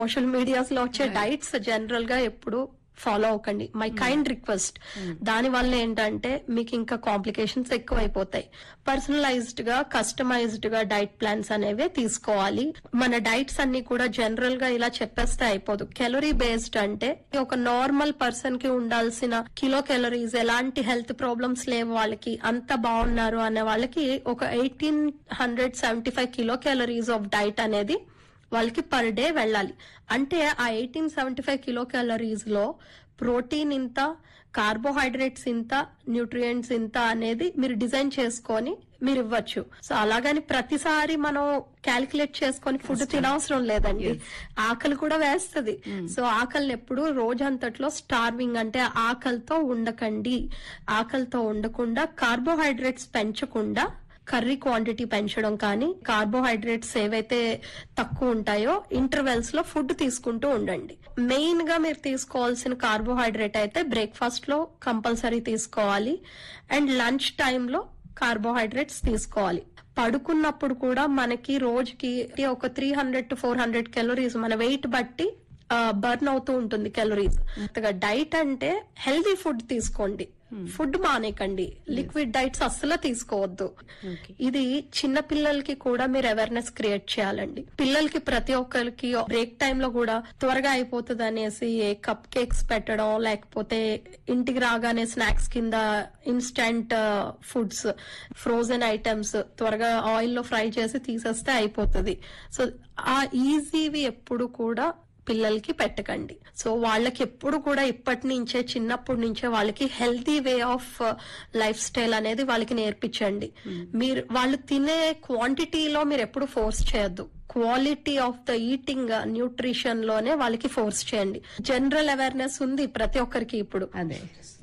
Social medias లో వచ్చే diets general గా ఎప్పుడు ఫాలో అవ్వకండి మై కైండ్ రిక్వెస్ట్ దాని వల్ల ఏంటంటే మీకు ఇంకా కాంప్లికేషన్స్ ఎక్కువ అయిపోతాయి పర్సనలైజ్డ్ గా కస్టమైజ్డ్ గా డైట్ ప్లాన్స్ అనేవి తీసుకోవాలి మన డైట్స్ అన్ని కూడా జనరల్ గా ఇలా చెప్పేస్తే అయిపోదు కెలరీ బేస్డ్ అంటే ఒక నార్మల్ పర్సన్ కి ఉండాల్సిన కిలో కెలరీస్ ఎలాంటి హెల్త్ ప్రాబ్లమ్స్ లేవు వాళ్ళకి అంత బాగున్నారు అనే వాళ్ళకి ఒక eighteen hundred seventy five kilo calories of diet అనేది వాళ్ళకి పర్ డే వెళ్ళాలి అంటే ఆ eighteen seventy five kilo calories లో ప్రోటీన్ ఇంత కార్బోహైడ్రేట్స్ ఇంత న్యూట్రియంట్స్ ఇంత అనేది మీరు డిజైన్ చేసుకొని మీరు ఇవ్వచ్చు సో అలాగని ప్రతిసారి మనం క్యాలిక్యులేట్ చేసుకొని ఫుడ్ తినవసరం లేదండి ఆకలి కూడా వేస్తది సో ఆకలిని ఎప్పుడు రోజంతట్లో స్టార్వింగ్ అంటే ఆకలితో ఉండకండి ఆకలితో ఉండకుండా కార్బోహైడ్రేట్స్ పెంచకుండా కర్రీ క్వాంటిటీ పెంచడం కానీ కార్బోహైడ్రేట్స్ ఏవైతే తక్కువ ఉంటాయో ఇంటర్వెల్స్ లో ఫుడ్ తీసుకుంటూ ఉండండి మెయిన్ గా మీరు తీసుకోవాల్సిన కార్బోహైడ్రేట్ అయితే బ్రేక్ఫాస్ట్ లో కంపల్సరీ తీసుకోవాలి అండ్ లంచ్ టైంలో కార్బోహైడ్రేట్స్ తీసుకోవాలి పడుకున్నప్పుడు కూడా మనకి రోజుకి ఒక three hundred to four hundred calories మన వెయిట్ బట్టి బర్న్ అవుతూ ఉంటుంది కెలోరీస్ డైట్ అంటే హెల్దీ ఫుడ్ తీసుకోండి ఫుడ్ మానేకండి లిక్విడ్ డైట్స్ అస్సలు తీసుకోవద్దు ఇది చిన్న పిల్లలకి కూడా మీరు అవేర్నెస్ క్రియేట్ చేయాలండి పిల్లలకి ప్రతి ఒక్కరికి బ్రేక్ టైమ్ లో కూడా త్వరగా అయిపోతుంది అనేసి కప్ కేక్స్ పెట్టడం లేకపోతే ఇంటికి రాగానే స్నాక్స్ కింద ఇన్స్టంట్ ఫుడ్స్ ఫ్రోజన్ ఐటమ్స్ త్వరగా ఆయిల్ లో ఫ్రై చేసి తీసేస్తే అయిపోతుంది సో ఆ ఈజీవి ఎప్పుడు కూడా పిల్లలకి పెట్టకండి సో వాళ్ళకి ఎప్పుడు కూడా ఇప్పటి నుంచే చిన్నప్పటి నుంచే వాళ్ళకి healthy way of life style అనేది వాళ్ళకి నేర్పించండి మీరు వాళ్ళు తినే క్వాంటిటీలో మీరు ఎప్పుడు ఫోర్స్ చేయొద్దు quality of the eating nutrition లోనే వాళ్ళకి ఫోర్స్ చేయండి జనరల్ అవేర్నెస్ ఉంది ప్రతి ఒక్కరికి ఇప్పుడు అదే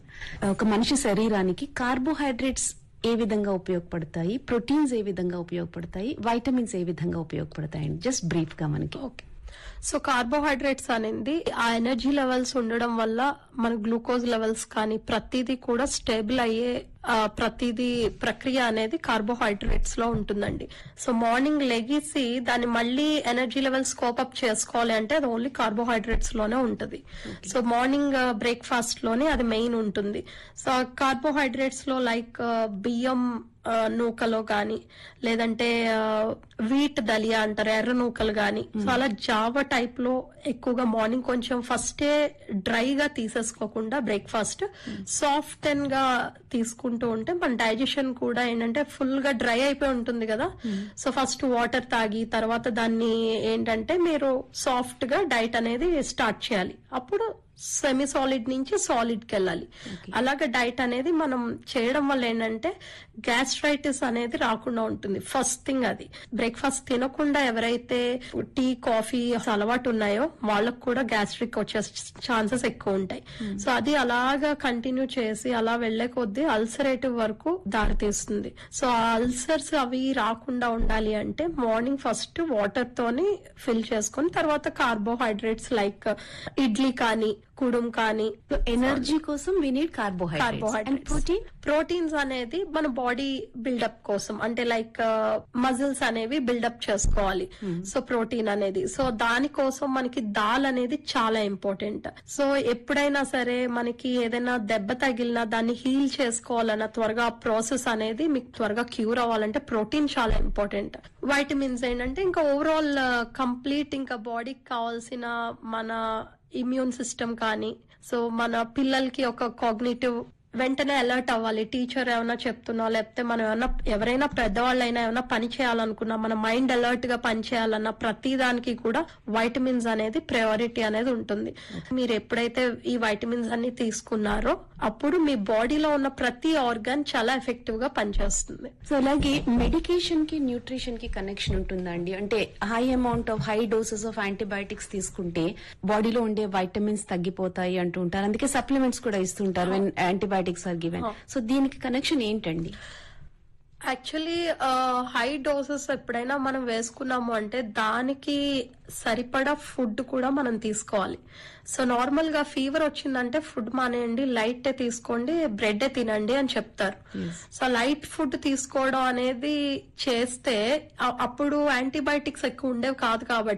ఒక మనిషి శరీరానికి కార్బోహైడ్రేట్స్ ఏ విధంగా ఉపయోగపడతాయి ప్రోటీన్స్ ఏ విధంగా ఉపయోగపడతాయి వైటమిన్స్ ఏ విధంగా ఉపయోగపడతాయి జస్ట్ బ్రీఫ్ గా మనకి ఓకే సో కార్బోహైడ్రేట్స్ అనేది ఆ ఎనర్జీ లెవెల్స్ ఉండడం వల్ల మన గ్లూకోజ్ లెవెల్స్ కానీ ప్రతిదీ కూడా స్టేబుల్ అయ్యే ఆ, ప్రతిదీ ప్రక్రియ అనేది కార్బోహైడ్రేట్స్ లో ఉంటుందండి సో మార్నింగ్ లెగిసి దాన్ని మళ్ళీ ఎనర్జీ లెవెల్స్ కోపప్ చేసుకోవాలి అంటే అది ఓన్లీ కార్బోహైడ్రేట్స్ లోనే ఉంటుంది సో మార్నింగ్ బ్రేక్ఫాస్ట్ లోనే అది మెయిన్ ఉంటుంది సో కార్బోహైడ్రేట్స్ లో లైక్ బియ్యం ఆ, నూకలో గాని లేదంటే వీట్ దలియా అంటారు ఎర్ర నూకలు గాని సో అలా జావ టైప్ లో ఎక్కువగా మార్నింగ్ కొంచెం ఫస్టే డ్రైగా తీసేసుకోకుండా బ్రేక్ఫాస్ట్ సాఫ్ట్ అండ్ గా తీసుకుంటూ ఉంటే మన డైజెషన్ కూడా ఏంటంటే ఫుల్ గా డ్రై అయిపోయి ఉంటుంది కదా సో ఫస్ట్ వాటర్ తాగి తర్వాత దాన్ని ఏంటంటే మీరు సాఫ్ట్ గా డైట్ అనేది స్టార్ట్ చేయాలి అప్పుడు సెమీ సాలిడ్ నుంచి సాలిడ్ కి వెళ్ళాలి అలాగే డైట్ అనేది మనం చేయడం వల్ల ఏంటంటే గ్యాస్ట్రైటిస్ అనేది రాకుండా ఉంటుంది ఫస్ట్ థింగ్ అది బ్రేక్ఫాస్ట్ తినకుండా ఎవరైతే టీ కాఫీ అలవాటు ఉన్నాయో వాళ్ళకు కూడా గ్యాస్ట్రిక్ వచ్చే ఛాన్సెస్ ఎక్కువ ఉంటాయి సో అది అలాగా కంటిన్యూ చేసి అలా వెళ్లే కొద్దీ అల్సరేటివ్ వరకు దారితీస్తుంది సో ఆ అల్సర్స్ అవి రాకుండా ఉండాలి అంటే మార్నింగ్ ఫస్ట్ వాటర్ తోని ఫిల్ చేసుకొని తర్వాత కార్బోహైడ్రేట్స్ లైక్ ఇడ్లీ కానీ కుడుం కానీ ఎనర్జీ కోసం we need carbohydrates and carbohydrates protein proteins అనేది మన బాడీ బిల్డప్ కోసం అంటే లైక్ మజిల్స్ అనేవి బిల్డప్ చేసుకోవాలి సో ప్రోటీన్ అనేది సో దానికోసం మనకి దాల్ అనేది చాలా ఇంపార్టెంట్ సో ఎప్పుడైనా సరే మనకి ఏదైనా దెబ్బ తగిలినా దాన్ని హీల్ చేసుకోవాలన్న త్వరగా ప్రాసెస్ అనేది మీకు త్వరగా క్యూర్ అవ్వాలంటే ప్రోటీన్ చాలా ఇంపార్టెంట్ వైటమిన్స్ ఏంటంటే ఇంకా ఓవరాల్ కంప్లీట్ ఇంకా బాడీకి కావాల్సిన మన ఇమ్యూన్ సిస్టమ్ కానీ సో మన పిల్లలకి ఒక కాగ్నేటివ్ వెంటనే అలర్ట్ అవ్వాలి టీచర్ ఏమైనా చెప్తున్నా లేకపోతే మనం ఏమైనా ఎవరైనా పెద్దవాళ్ళైనా ఏమైనా పని చేయాలనుకున్నా మన మైండ్ అలర్ట్ గా పని చేయాలన్న ప్రతి దానికి కూడా వైటమిన్స్ అనేది ప్రయారిటీ అనేది ఉంటుంది మీరు ఎప్పుడైతే ఈ వైటమిన్స్ అన్ని తీసుకున్నారో అప్పుడు మీ బాడీలో ఉన్న ప్రతి ఆర్గాన్ చాలా ఎఫెక్టివ్ గా పనిచేస్తుంది సో అలాగే మెడికేషన్ కి న్యూట్రిషన్ కి కనెక్షన్ ఉంటుందా అండి అంటే high amount of high doses of antibiotics తీసుకుంటే బాడీలో ఉండే వైటమిన్స్ తగ్గిపోతాయి అంటూ ఉంటారు అందుకే సప్లిమెంట్స్ కూడా ఇస్తుంటారు when antibiotics are given so దీనికి కనెక్షన్ ఏంటండి యాక్చువల్లీ హై డోసెస్ ఎప్పుడైనా మనం వేసుకున్నాము అంటే దానికి సరిపడా ఫుడ్ కూడా మనం తీసుకోవాలి సో నార్మల్ గా ఫీవర్ వచ్చిందంటే ఫుడ్ మానేయండి లైట్ తీసుకోండి బ్రెడ్ తినండి అని చెప్తారు సో లైట్ ఫుడ్ తీసుకోవడం అనేది చేస్తే అ- అప్పుడు యాంటీబయాటిక్స్ ఎక్కువ ఉండేవి కాదు కాబట్టి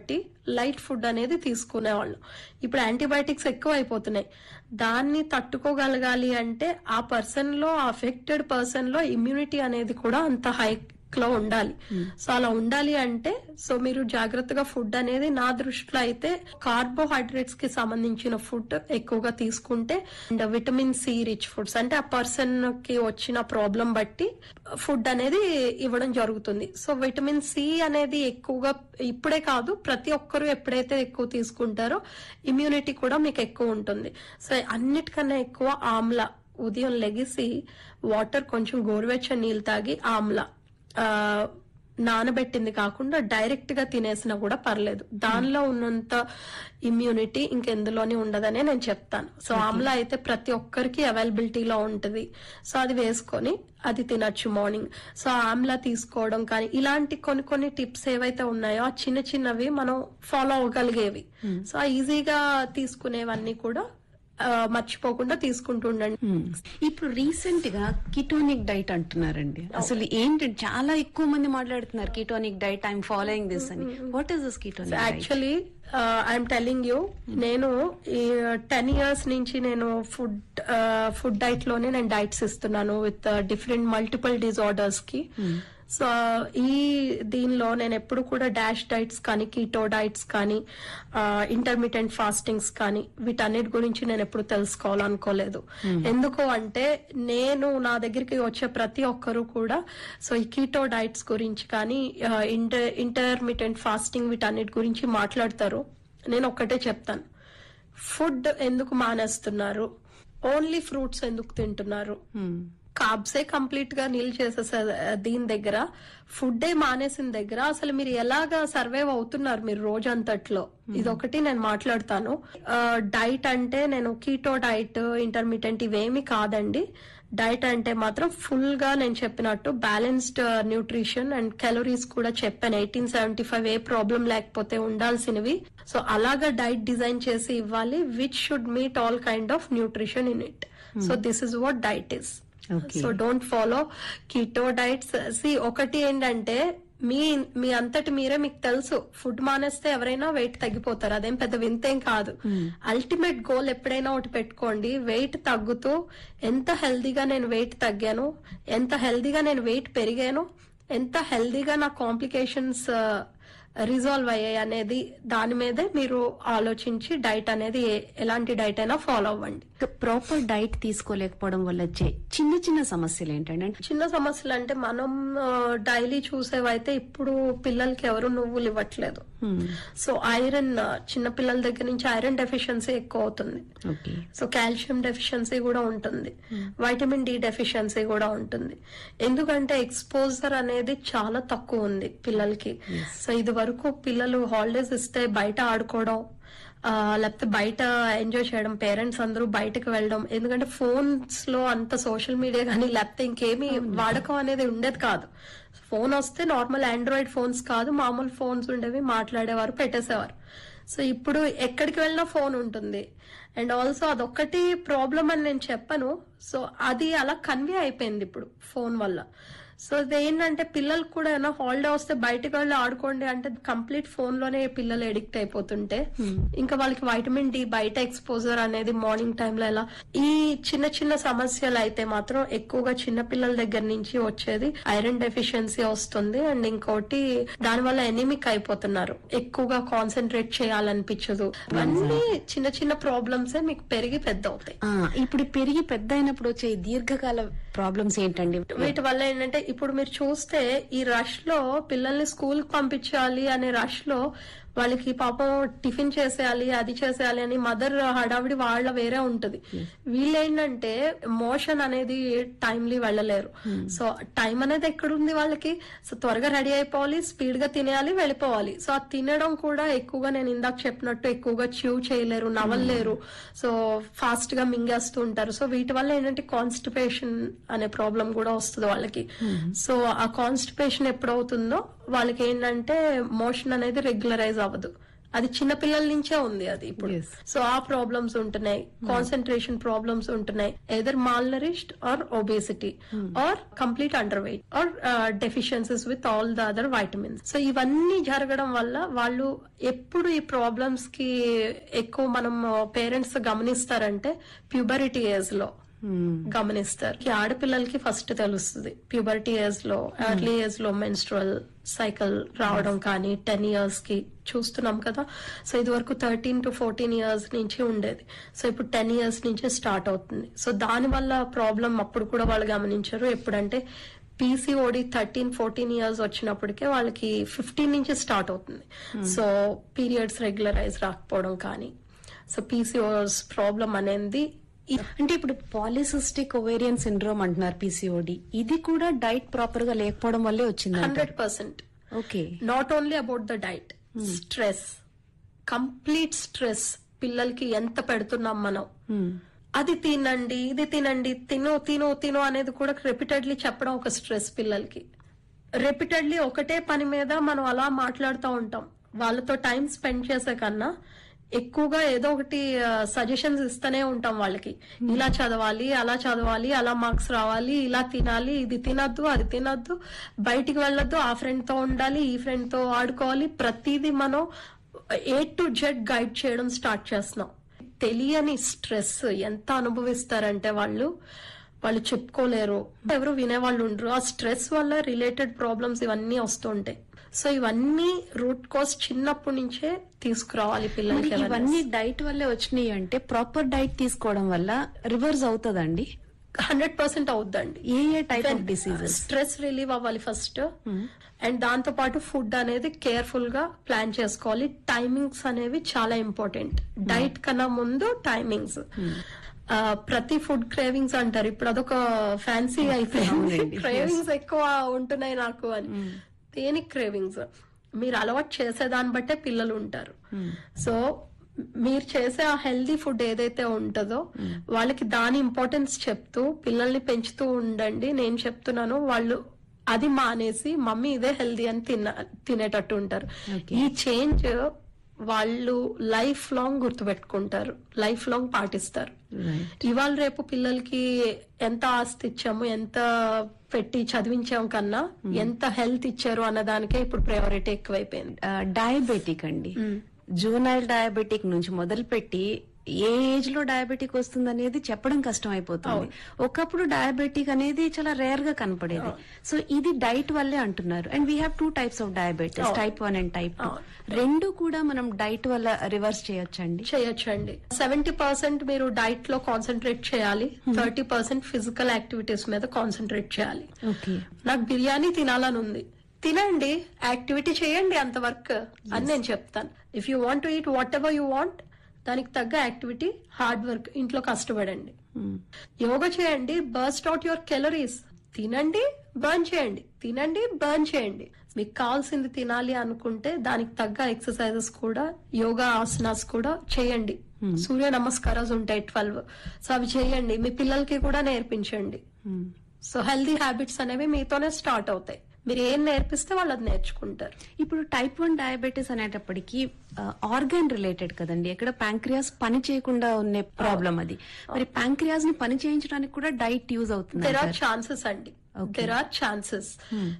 లైట్ ఫుడ్ అనేది తీసుకునేవాళ్ళు ఇప్పుడు యాంటీబయాటిక్స్ ఎక్కువ అయిపోతున్నాయి దాన్ని తట్టుకోగలగాలి అంటే ఆ పర్సన్ లో అఫెక్టెడ్ పర్సన్ లో ఇమ్యూనిటీ అనేది కూడా అంత హై లో ఉండాలి సో అలా ఉండాలి అంటే సో మీరు జాగ్రత్తగా ఫుడ్ అనేది నా దృష్టిలో అయితే కార్బోహైడ్రేట్స్ కి సంబంధించిన ఫుడ్ ఎక్కువగా తీసుకుంటే and vitamin C rich foods అంటే ఆ పర్సన్ కి వచ్చిన ప్రాబ్లం బట్టి ఫుడ్ అనేది ఇవ్వడం జరుగుతుంది సో విటమిన్ సి అనేది ఎక్కువగా ఇప్పుడే కాదు ప్రతి ఒక్కరూ ఎప్పుడైతే ఎక్కువ తీసుకుంటారో ఇమ్యూనిటీ కూడా మీకు ఎక్కువ ఉంటుంది సో అన్నిటికన్నా ఎక్కువ ఆమ్ల ఉదయం లెగిసి వాటర్ కొంచెం గోరువెచ్చని నీళ్ళు తాగి ఆమ్ల ఆ, నానబెట్టింది కాకుండా డైరెక్ట్ గా తినేసినా కూడా పర్లేదు దానిలో ఉన్నంత ఇమ్యూనిటీ ఇంకెందులోని ఉండదనే నేను చెప్తాను సో ఆమ్లా అయితే ప్రతి ఒక్కరికి అవైలబిలిటీలో ఉంటుంది సో అది వేసుకొని అది తినొచ్చు మార్నింగ్ సో ఆమ్లా తీసుకోవడం కానీ ఇలాంటి కొన్ని కొన్ని టిప్స్ ఏవైతే ఉన్నాయో ఆ చిన్న చిన్నవి మనం ఫాలో అవ్వగలిగేవి సో ఆ ఈజీగా తీసుకునేవన్నీ కూడా ఆ, మర్చిపోకుండా తీసుకుంటూ ఉండండి Hmm. ఇప్పుడు రీసెంట్ గా కిటోనిక్ డైట్ అంటున్నారండి అసలు ఏంటి చాలా ఎక్కువ మంది మాట్లాడుతున్నారు ketonic diet I'm following this అని what is this ketonic diet actually I'm telling you నేను ఈ టెన్ ఇయర్స్ నుంచి నేను ఫుడ్ ఫుడ్ డైట్ లోనే నేను డైట్స్ ఇస్తున్నాను విత్ డిఫరెంట్ మల్టిపుల్ డిజార్డర్స్ కి సో ఈ దీనిలో నేను ఎప్పుడు కూడా డాష్ డైట్స్ కానీ కీటో డైట్స్ కానీ ఇంటర్మీడియట్ ఫాస్టింగ్స్ కానీ వీటన్నిటి గురించి నేను ఎప్పుడు తెలుసుకోవాలనుకోలేదు ఎందుకు అంటే నేను నా దగ్గరికి వచ్చే ప్రతి ఒక్కరు కూడా సో ఈ కీటో డైట్స్ గురించి కానీ ఇంటర్ ఇంటర్మీడియట్ ఫాస్టింగ్ వీటన్నిటి గురించి మాట్లాడతారు నేను ఒక్కటే చెప్తాను ఫుడ్ ఎందుకు మానేస్తున్నారు ఓన్లీ ఫ్రూట్స్ ఎందుకు తింటున్నారు కార్బ్సే కంప్లీట్ గా నీల్ చేసేసే దీని దగ్గర ఫుడ్ మానేసిన దగ్గర అసలు మీరు ఎలాగా సర్వైవ్ అవుతున్నారు మీరు రోజంతట్లో ఇదొకటి నేను మాట్లాడతాను డైట్ అంటే నేను కీటో డైట్ ఇంటర్మీడియట్ ఇవేమి కాదండి డైట్ అంటే మాత్రం ఫుల్ గా నేను చెప్పినట్టు బ్యాలెన్స్డ్ న్యూట్రిషన్ అండ్ క్యాలరీస్ కూడా చెప్పాను ఎయిటీన్ సెవెంటీ ఫైవ్ ఏ ప్రాబ్లం లేకపోతే ఉండాల్సినవి సో అలాగా డైట్ డిజైన్ చేసి ఇవ్వాలి which should meet all kind of nutrition in it so this is what diet is Okay. So don't follow keto diets సి ఒకటి ఏంటంటే మీ మీ అంతటి మీరే మీకు తెలుసు ఫుడ్ మానేస్తే ఎవరైనా వెయిట్ తగ్గిపోతారు అదేం పెద్ద వింతేం కాదు అల్టిమేట్ గోల్ ఎప్పుడైనా ఒకటి పెట్టుకోండి వెయిట్ తగ్గుతూ ఎంత హెల్దీగా నేను వెయిట్ తగ్గాను ఎంత హెల్దీగా నేను వెయిట్ పెరిగాను ఎంత హెల్దీగా నా కాంప్లికేషన్స్ రిజాల్వ్ అయ్యాయి అనేది దాని మీదే మీరు ఆలోచించి డైట్ అనేది ఏ- ఎలాంటి డైట్ అయినా ఫాలో అవ్వండి ప్రాపర్ డైట్ తీసుకోలేకపోవడం వల్ల వచ్చే చిన్న చిన్న సమస్యలు ఏంటంటే చిన్న సమస్యలు అంటే మనం డైలీ చూసేవైతే ఇప్పుడు పిల్లలకి ఎవరు నువ్వులు ఇవ్వట్లేదు సో ఐరన్ చిన్న పిల్లల దగ్గర నుంచి ఐరన్ డెఫిషియన్సీ ఎక్కువ అవుతుంది ఓకే సో కాల్షియం డెఫిషియన్సీ కూడా ఉంటుంది వైటమిన్ డి డెఫిషియన్సీ కూడా ఉంటుంది ఎందుకంటే ఎక్స్పోజర్ అనేది చాలా తక్కువ ఉంది పిల్లలకి సో ఇది వరకు పిల్లలు హాలిడేస్ ఇస్తే బయట ఆడుకోవడం ఆ, లేకపోతే బయట ఎంజాయ్ చేయడం పేరెంట్స్ అందరూ బయటకు వెళ్ళడం ఎందుకంటే ఫోన్స్ లో అంత సోషల్ మీడియా కానీ లేకపోతే ఇంకేమీ వాడకం అనేది ఉండేది కాదు ఫోన్ వస్తే నార్మల్ ఆండ్రాయిడ్ ఫోన్స్ కాదు మామూలు ఫోన్స్ ఉండేవి మాట్లాడేవారు పెట్టేసేవారు సో ఇప్పుడు ఎక్కడికి వెళ్ళినా ఫోన్ ఉంటుంది అండ్ ఆల్సో అదొక్కటి ప్రాబ్లం అని నేను చెప్పను సో అది అలా కన్వే అయిపోయింది ఇప్పుడు ఫోన్ వల్ల సో ఇది ఏంటంటే పిల్లలకు కూడా ఏమైనా హాలిడే వస్తే బయటకు వెళ్ళి ఆడుకోండి అంటే కంప్లీట్ ఫోన్ లోనే పిల్లలు ఎడిక్ట్ అయిపోతుంటే ఇంకా వాళ్ళకి వైటమిన్ డి బయట ఎక్స్పోజర్ అనేది మార్నింగ్ టైంలో ఎలా ఈ చిన్న చిన్న సమస్యలు అయితే మాత్రం ఎక్కువగా చిన్న పిల్లల దగ్గర నుంచి వచ్చేది ఐరన్ డెఫిషియన్సీ వస్తుంది అండ్ ఇంకోటి దానివల్ల ఎనిమిక్ అయిపోతున్నారు ఎక్కువగా కాన్సన్ట్రేట్ చేయాలనిపించదు అన్ని చిన్న చిన్న ప్రాబ్లమ్స్ మీకు పెరిగి పెద్ద అవుతాయి ఆ, ఇప్పుడు పెరిగి పెద్ద అయినప్పుడు వచ్చే ఈ దీర్ఘకాల ప్రాబ్లమ్స్ ఏంటండి వీటి వల్ల ఏంటంటే ఇప్పుడు మీరు చూస్తే ఈ రష్ లో పిల్లల్ని స్కూల్ కి పంపించాలి అనే రష్ లో వాళ్ళకి పాపం టిఫిన్ చేసేయాలి అది చేసేయాలి అని మదర్ హడావిడి వాళ్ళ వేరే ఉంటది వీళ్ళేంటంటే మోషన్ అనేది టైమ్లీ వెళ్ళలేరు సో టైం అనేది ఎక్కడుంది వాళ్ళకి సో త్వరగా రెడీ అయిపోవాలి స్పీడ్ గా తినేయాలి వెళ్ళిపోవాలి సో ఆ తినడం కూడా ఎక్కువగా నేను ఇందాక చెప్పినట్టు ఎక్కువగా చ్యూ చేయలేరు నవలలేరు సో ఫాస్ట్ గా మింగేస్తూ ఉంటారు సో వీటి వల్ల ఏంటంటే కాన్స్టిపేషన్ అనే ప్రాబ్లం కూడా వస్తుంది వాళ్ళకి సో ఆ కాన్స్టిపేషన్ ఎప్పుడవుతుందో వాళ్ళకి ఏంటంటే మోషన్ అనేది రెగ్యులరైజ్ అవ్వదు అది చిన్న పిల్లల నుంచే ఉంది అది ఇప్పుడు Yes. సో ఆ ప్రాబ్లమ్స్ ఉంటున్నాయి కాన్సన్ట్రేషన్ ప్రాబ్లమ్స్ ఉంటున్నాయి either malnourished or obesity or complete underweight or deficiencies with all the other vitamins so ఇవన్నీ జరగడం వల్ల వాళ్ళు ఎప్పుడు ఈ ప్రాబ్లమ్స్ కి ఎక్కువ మనం పేరెంట్స్ గమనిస్తారంటే ప్యూబరిటీ ఏజ్ లో గమనిస్తారు ఈ ఆడపిల్లలకి ఫస్ట్ తెలుస్తుంది ప్యూబర్టీ ఏజ్ లో ఎర్లీ ఏజ్ లో మెన్స్ట్రల్ సైకిల్ రావడం కానీ టెన్ ఇయర్స్ కి చూస్తున్నాం కదా సో ఇది వరకు థర్టీన్ టు ఫోర్టీన్ ఇయర్స్ నుంచి ఉండేది సో ఇప్పుడు టెన్ ఇయర్స్ నుంచే స్టార్ట్ అవుతుంది సో దాని వల్ల ప్రాబ్లం అప్పుడు కూడా వాళ్ళు గమనించారు ఎప్పుడంటే పీసీఓడి థర్టీన్ ఫోర్టీన్ ఇయర్స్ వచ్చినప్పటికే వాళ్ళకి ఫిఫ్టీన్ నుంచి స్టార్ట్ అవుతుంది సో పీరియడ్స్ రెగ్యులరైజ్ రాకపోవడం కానీ సో పీసీఓస్ ప్రాబ్లం అనేది అంటే ఇప్పుడు పాలిసిస్టిక్ ఒవేరియన్ సిండ్రోమ్ అంటున్నారు పీసీఓడి ఇది కూడా డైట్ ప్రాపర్ గా లేకపోవడం వల్లే వచ్చింది hundred percent okay not only about the diet stress complete stress పిల్లలకి ఎంత పెడుతున్నాం మనం అది తినండి ఇది తినండి తిను తిను తిను అనేది కూడా రిపీటెడ్లీ చెప్పడం ఒక స్ట్రెస్ పిల్లలకి రిపీటెడ్లీ ఒకటే పని మీద మనం అలా మాట్లాడుతూ ఉంటాం వాళ్ళతో టైం స్పెండ్ చేసే కన్నా ఎక్కువగా ఏదో ఒకటి సజెషన్స్ ఇస్తూనే ఉంటాం వాళ్ళకి ఇలా చదవాలి అలా చదవాలి అలా మార్క్స్ రావాలి ఇలా తినాలి ఇది తినద్దు అది తినద్దు బయటికి వెళ్ళొద్దు ఆ ఫ్రెండ్ తో ఉండాలి ఈ ఫ్రెండ్ తో ఆడుకోవాలి ప్రతిదీ మనం ఏ టు జెడ్ గైడ్ చేయడం స్టార్ట్ చేస్తున్నాం తెలియని స్ట్రెస్ ఎంత అనుభవిస్తారంటే వాళ్ళు వాళ్ళు చెప్పుకోలేరు ఎవరు వినేవాళ్ళు ఉండరు ఆ స్ట్రెస్ వల్ల రిలేటెడ్ ప్రాబ్లమ్స్ ఇవన్నీ వస్తుంటాయి సో ఇవన్నీ రూట్ కాజ్ చిన్నప్పటి నుంచే తీసుకురావాలి మరి పిల్లలకి ఇవన్నీ డైట్ వల్లే వచ్చినాయి అంటే ప్రాపర్ డైట్ తీసుకోవడం వల్ల రివర్స్ అవుతుందండి హండ్రెడ్ పర్సెంట్ అవుద్దండి ఏ ఏ type of diseases stress relieve అవ్వాలి ఫస్ట్ అండ్ దాంతో పాటు ఫుడ్ అనేది కేర్ఫుల్ గా ప్లాన్ చేసుకోవాలి టైమింగ్స్ అనేవి చాలా ఇంపార్టెంట్ డైట్ కన్నా ముందు టైమింగ్స్ ప్రతి ఫుడ్ క్రేవింగ్స్ అంటారు ఇప్పుడు అదొక ఫ్యాన్సీ అయిపోయింది అవునండి, క్రేవింగ్స్ ఎక్కువ ఉంటున్నాయి నాకు అని దేనికి క్రేవింగ్స్ మీరు అలవాటు చేసేదాన్ని బట్టే పిల్లలు ఉంటారు సో మీరు చేసే ఆ హెల్దీ ఫుడ్ ఏదైతే ఉంటుందో వాళ్ళకి దాని ఇంపార్టెన్స్ చెప్తూ పిల్లల్ని పెంచుతూ ఉండండి నేను చెప్తున్నాను వాళ్ళు అది మానేసి మమ్మీ ఇదే హెల్దీ అని తిన్న తినేటట్టు ఉంటారు ఈ చేంజ్ వాళ్ళు లైఫ్ లాంగ్ గుర్తుపెట్టుకుంటారు లైఫ్ లాంగ్ పాటిస్తారు ఇవాళ రేపు పిల్లలకి ఎంత ఆస్తి ఇచ్చాము ఎంత పెట్టి చదివించాం కన్నా ఎంత హెల్త్ ఇచ్చారు అన్న దానికే ఇప్పుడు ప్రయారిటీ ఎక్కువైపోయింది డయాబెటిక్ అండి జూనైల్ డయాబెటిక్ నుంచి మొదలుపెట్టి ఏ ఏజ్ లో డయాబెటిక్ వస్తుంది అనేది చెప్పడం కష్టం అయిపోతుంది ఒకప్పుడు డయాబెటిక్ అనేది చాలా రేర్ గా కనపడేది సో ఇది డైట్ వల్లే అంటున్నారు and we have two types of diabetes type one and type two రెండు కూడా మనం డైట్ వల్ల రివర్స్ చేయొచ్చండి చేయొచ్చండి సెవెంటీ పర్సెంట్ మీరు డైట్ లో కాన్సన్ట్రేట్ చేయాలి థర్టీ పర్సెంట్ ఫిజికల్ యాక్టివిటీస్ మీద కాన్సన్ట్రేట్ చేయాలి ఓకే నాకు బిర్యానీ తినాలని ఉంది తినండి యాక్టివిటీ చేయండి అంత వర్క్ అని నేను చెప్తాను if you want to eat whatever you want దానికి తగ్గ యాక్టివిటీ హార్డ్ వర్క్ ఇంట్లో కష్టపడండి యోగా చేయండి బర్స్ట్ అవుట్ యువర్ కెలరీస్ తినండి బర్న్ చేయండి తినండి బర్న్ చేయండి మీకు కావాల్సింది తినాలి అనుకుంటే దానికి తగ్గ ఎక్సర్సైజెస్ కూడా యోగా ఆసనాస్ కూడా చేయండి సూర్య నమస్కారాలు ఉంటాయి ట్వెల్వ్ సో అవి చేయండి మీ పిల్లలకి కూడా నేర్పించండి సో హెల్దీ హ్యాబిట్స్ అనేవి మీతోనే స్టార్ట్ అవుతాయి మీరు ఏం నేర్పిస్తే వాళ్ళు అది నేర్చుకుంటారు ఇప్పుడు టైప్ వన్ డయాబెటీస్ అనేటప్పటికి ఆర్గాన్ రిలేటెడ్ కదండి ఎక్కడ ప్యాంక్రియాస్ పని చేయకుండా ఉన్న ప్రాబ్లం అది మరి ప్యాంక్రియాస్ ని పని చేయించడానికి కూడా డైట్ యూజ్ అవుతుంది దెర్ ఆర్ ఛాన్సెస్ అండి దెర్ ఆర్ ఛాన్సెస్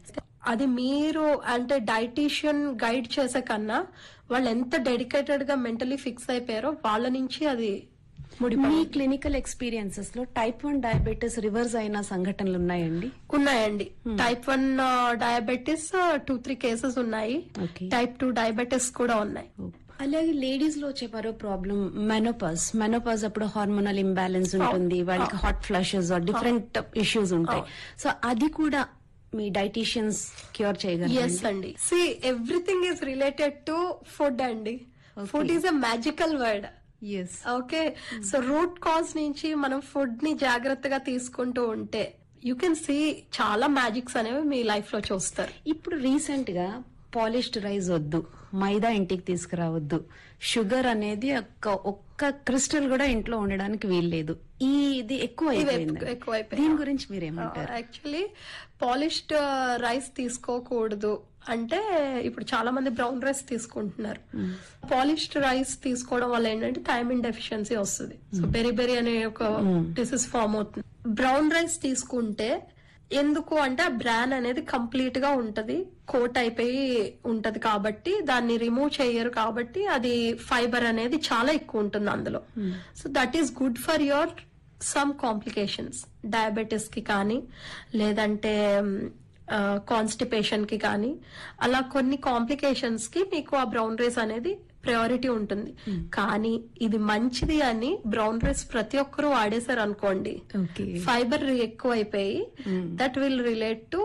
అది మీరు అంటే డైటీషియన్ గైడ్ చేసే కన్నా వాళ్ళు ఎంత డెడికేటెడ్ గా మెంటలీ ఫిక్స్ అయిపోయారో వాళ్ళ నుంచి అది ముడిపడి మీ క్లినికల్ ఎక్స్పీరియన్సెస్ లో టైప్ వన్ డయాబెటీస్ రివర్స్ అయిన సంఘటనలు ఉన్నాయండి ఉన్నాయండి type one diabetes two three cases ఉన్నాయి ఓకే టైప్ టూ డయాబెటీస్ కూడా ఉన్నాయి అలాగే లేడీస్ లో వచ్చే మరో ప్రాబ్లం మెనోపాజ్ మెనోపాజ్ అప్పుడు హార్మోనల్ ఇంబ్యాలెన్స్ ఉంటుంది వాళ్ళకి హాట్ ఫ్లషెస్ డిఫరెంట్ ఇష్యూస్ ఉంటాయి సో అది కూడా మీ డైటీషియన్స్ క్యూర్ చేయగలరు ఎస్ అండి see everything is related to food అండి food is a magical word yes okay so root cause నుంచి మనం ఫుడ్ ని జాగ్రత్తగా తీసుకుంటూ ఉంటే యూ కెన్ సీ చాలా మ్యాజిక్స్ అనేవి మీ లైఫ్ లో చూస్తారు ఇప్పుడు రీసెంట్ గా పాలిష్డ్ రైస్ వద్దు మైదా ఇంటికి తీసుకురావద్దు షుగర్ అనేది ఒక్క ఒక్క క్రిస్టల్ కూడా ఇంట్లో ఉండడానికి వీల్లేదు ఈ ఇది ఎక్కువ అయిపోయింది ఎక్కువైపోయింది. దీని గురించి మీరేమంటారు యాక్చువల్లీ పాలిష్డ్ రైస్ తీసుకోకూడదు అంటే ఇప్పుడు చాలా మంది బ్రౌన్ రైస్ తీసుకుంటున్నారు పాలిష్డ్ రైస్ తీసుకోవడం వల్ల ఏంటంటే థైమిన్ డెఫిషియన్సీ వస్తుంది సో బెరీ బెరీ అనే ఒక డిసీజ్ ఫామ్ అవుతుంది బ్రౌన్ రైస్ తీసుకుంటే ఎందుకు అంటే ఆ బ్రాన్ అనేది కంప్లీట్ గా ఉంటది కోట్ అయిపోయి ఉంటది కాబట్టి దాన్ని రిమూవ్ చేయరు కాబట్టి అది ఫైబర్ అనేది చాలా ఎక్కువ ఉంటుంది అందులో so that is good for your some complications diabetes కి కానీ లేదంటే కాన్స్టిపేషన్ కి కానీ అలా కొన్ని కాంప్లికేషన్స్ కి మీకు ఆ బ్రౌన్ రైస్ అనేది ప్రయారిటీ ఉంటుంది కానీ ఇది మంచిది అని బ్రౌన్ రైస్ ప్రతి ఒక్కరూ వాడేశారు అనుకోండి ఓకే ఫైబర్ ఎక్కువ అయిపోయి దట్ విల్ రిలేట్ టు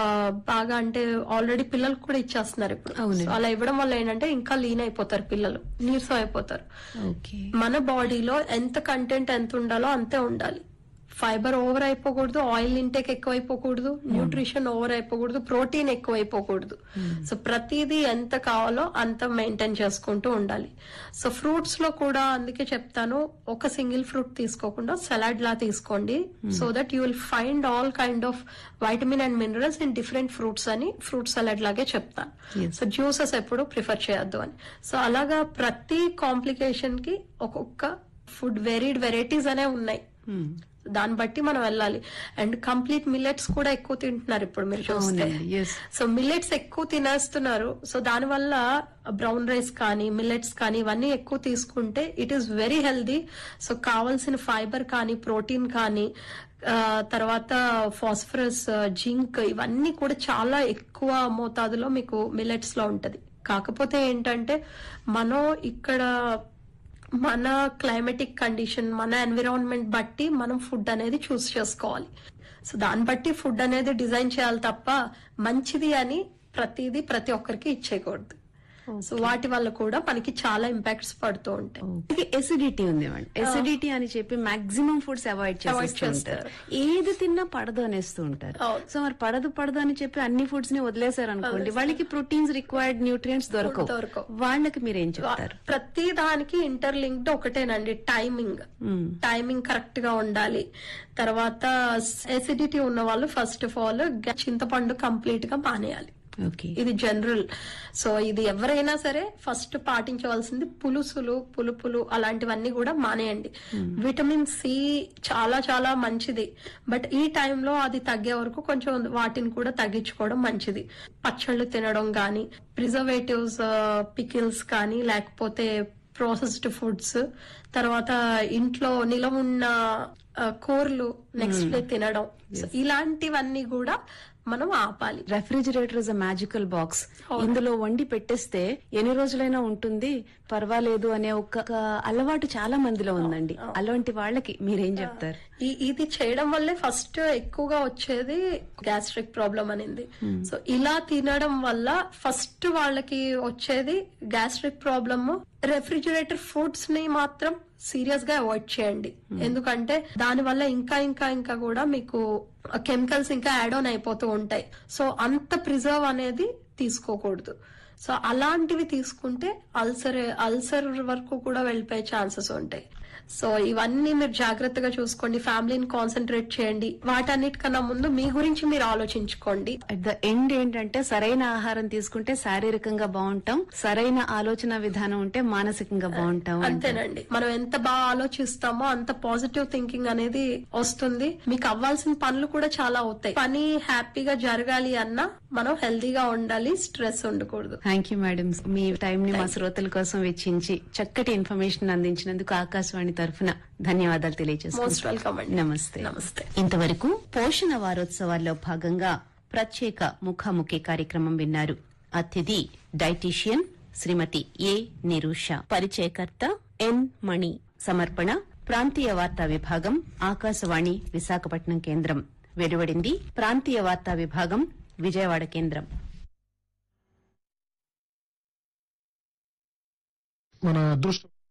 బాగా అంటే ఆల్రెడీ పిల్లలకు కూడా ఇచ్చేస్తున్నారు ఇప్పుడు అవునండి. So అలా ఇవ్వడం వల్ల ఏంటంటే ఇంకా లీన్ అయిపోతారు పిల్లలు నీరసం అయిపోతారు ఓకే మన బాడీలో ఎంత కంటెంట్ ఎంత ఉండాలో అంతే ఉండాలి ఫైబర్ ఓవర్ అయిపోకూడదు ఆయిల్ ఇంటేక్ ఎక్కువ అయిపోకూడదు న్యూట్రిషన్ ఓవర్ అయిపోకూడదు ప్రోటీన్ ఎక్కువ అయిపోకూడదు సో ప్రతిదీ ఎంత కావాలో అంత మెయింటైన్ చేసుకుంటూ ఉండాలి సో ఫ్రూట్స్ లో కూడా అందుకే చెప్తాను ఒక సింగిల్ ఫ్రూట్ తీసుకోకుండా సలాడ్ లా తీసుకోండి so that you will find all kind of vitamin and minerals in different fruits అని ఫ్రూట్ సలాడ్ లాగే చెప్తాను Yes. సో జ్యూసెస్ ఎప్పుడు ప్రిఫర్ చేయొద్దు అని సో అలాగా ప్రతి కాంప్లికేషన్ కి ఒక్కొక్క ఫుడ్ వెరీడ్ వెరైటీస్ అనే ఉన్నాయి దాన్ని బట్టి మనం వెళ్ళాలి అండ్ కంప్లీట్ మిల్లెట్స్ కూడా ఎక్కువ తింటున్నారు ఇప్పుడు మీరు చూస్తే అవునండి ఎస్ సో మిల్లెట్స్ ఎక్కువ తినేస్తున్నారు సో దాని వల్ల బ్రౌన్ రైస్ కానీ మిల్లెట్స్ కానీ ఇవన్నీ ఎక్కువ తీసుకుంటే it is very healthy so కావాల్సిన ఫైబర్ కానీ ప్రోటీన్ కానీ ఆ, తర్వాత ఫాస్ఫరస్ జింక్ ఇవన్నీ కూడా చాలా ఎక్కువ మోతాదులో మీకు మిల్లెట్స్ లో ఉంటది కాకపోతే ఏంటంటే మనం ఇక్కడ మన క్లైమేటిక్ కండిషన్ మన ఎన్విరాన్మెంట్ బట్టి మనం ఫుడ్ అనేది చూస్ చేసుకోవాలి సో దాన్ని బట్టి ఫుడ్ అనేది డిజైన్ చేయాలి తప్ప మంచిది అని ప్రతిదీ ప్రతి ఒక్కరికి ఇచ్చేయకూడదు సో వాటి వల్ల కూడా మనకి చాలా ఇంపాక్ట్స్ పడుతూ ఉంటాయి ఎసిడిటీ ఉంది మేడం ఎసిడిటీ అని చెప్పి మాక్సిమం ఫుడ్స్ అవాయిడ్ చేస్తూ చేస్తారు. ఉంటారు ఏది తిన్నా పడదు అనేస్తూ ఉంటారు అవును. సో మరి పడదు పడదు అని చెప్పి అన్ని ఫుడ్స్ ని వదిలేశారు అనుకోండి వాళ్ళకి ప్రోటీన్స్ రిక్వైర్డ్ న్యూట్రియంట్స్ దొరకవు దొరకవు. వాళ్ళకి మీరేం చెప్తారు ప్రతి దానికి ఇంటర్లింక్డ్ ఒకటేనండి టైమింగ్ మ్మ్. టైమింగ్ కరెక్ట్ గా ఉండాలి తర్వాత ఎసిడిటీ ఉన్న వాళ్ళు ఫస్ట్ ఆఫ్ ఆల్ చింతపండు కంప్లీట్ గా మానేయాలి ఓకే ఇది జనరల్ సో ఇది ఎవరైనా సరే ఫస్ట్ పాటించవలసింది పులుసులు పులుపులు అలాంటివన్నీ కూడా మానేయండి విటమిన్ సి చాలా చాలా మంచిది బట్ ఈ టైంలో అది తగ్గే వరకు కొంచెం వాటిని కూడా తగ్గించుకోవడం మంచిది పచ్చళ్ళు తినడం కానీ ప్రిజర్వేటివ్స్ పికిల్స్ కానీ లేకపోతే ప్రాసెస్డ్ ఫుడ్స్ తర్వాత ఇంట్లో నిలవ ఉన్న ఆ, కూరలు నెక్స్ట్ డే తినడం So ఇలాంటివన్నీ కూడా మనం ఆపాలి refrigerator is a magical box ఇందులో వండి పెట్టేస్తే ఎన్ని రోజులైనా ఉంటుంది పర్వాలేదు అనే ఒక ఒక అలవాటు చాలా మందిలో ఉందండి అలాంటి వాళ్ళకి మీరేం చెప్తారు ఈ- ఇది చేయడం వల్లే ఫస్ట్ ఎక్కువగా వచ్చేది గ్యాస్ట్రిక్ ప్రాబ్లం అనేది సో ఇలా తినడం వల్ల ఫస్ట్ వాళ్ళకి వచ్చేది గ్యాస్ట్రిక్ ప్రాబ్లమ్ రెఫ్రిజిరేటర్ ఫుడ్స్ ని మాత్రం సీరియస్ గా అవాయిడ్ చేయండి ఎందుకంటే దాని వల్ల ఇంకా ఇంకా ఇంకా కూడా మీకు కెమికల్స్ ఇంకా యాడ్ ఆన్ అయిపోతూ ఉంటాయి సో అంత ప్రిజర్వ్ అనేది తీసుకోకూడదు సో అలాంటివి తీసుకుంటే అల్సర్ అల్సర్ వరకు కూడా వెళ్ళిపోయే ఛాన్సెస్ ఉంటాయి సో ఇవన్నీ మీరు జాగ్రత్తగా చూసుకోండి ఫ్యామిలీని కాన్సన్ట్రేట్ చేయండి వాటన్నిటికన్నా ముందు మీ గురించి మీరు ఆలోచించుకోండి అట్ ద ఎండ్ ఏంటంటే సరైన ఆహారం తీసుకుంటే శారీరకంగా బాగుంటాం సరైన ఆలోచన విధానం ఉంటే మానసికంగా బాగుంటాం అంటారు. అంతేనండి మనం ఎంత బాగా ఆలోచిస్తామో అంత పాజిటివ్ థింకింగ్ అనేది వస్తుంది మీకు అవ్వాల్సిన పనులు కూడా చాలా అవుతాయి పని హ్యాపీగా జరగాలి అన్నా మనం హెల్దీగా ఉండాలి స్ట్రెస్ ఉండకూడదు థ్యాంక్ యూ మేడం మీ టైం ని మా శ్రోతల కోసం వెచ్చించి చక్కటి ఇన్ఫర్మేషన్ అందించినందుకు ఆకాశవాణి తరఫున ధన్యవాదాలు మోస్ట్ తెలియజేస్తున్నాను వెల్కమ్ అండి నమస్తే నమస్తే ఇంతవరకు పోషణ వారోత్సవాల్లో భాగంగా ప్రత్యేక ముఖాముఖి కార్యక్రమం విన్నారు అతిథి డైటీషియన్ శ్రీమతి ఏ నిరూష పరిచయకర్త ఎన్ మణి సమర్పణ ప్రాంతీయ వార్తా విభాగం ఆకాశవాణి విశాఖపట్నం కేంద్రం వెలువడింది ప్రాంతీయ వార్తా విభాగం విజయవాడ కేంద్రం మన అదృష్టం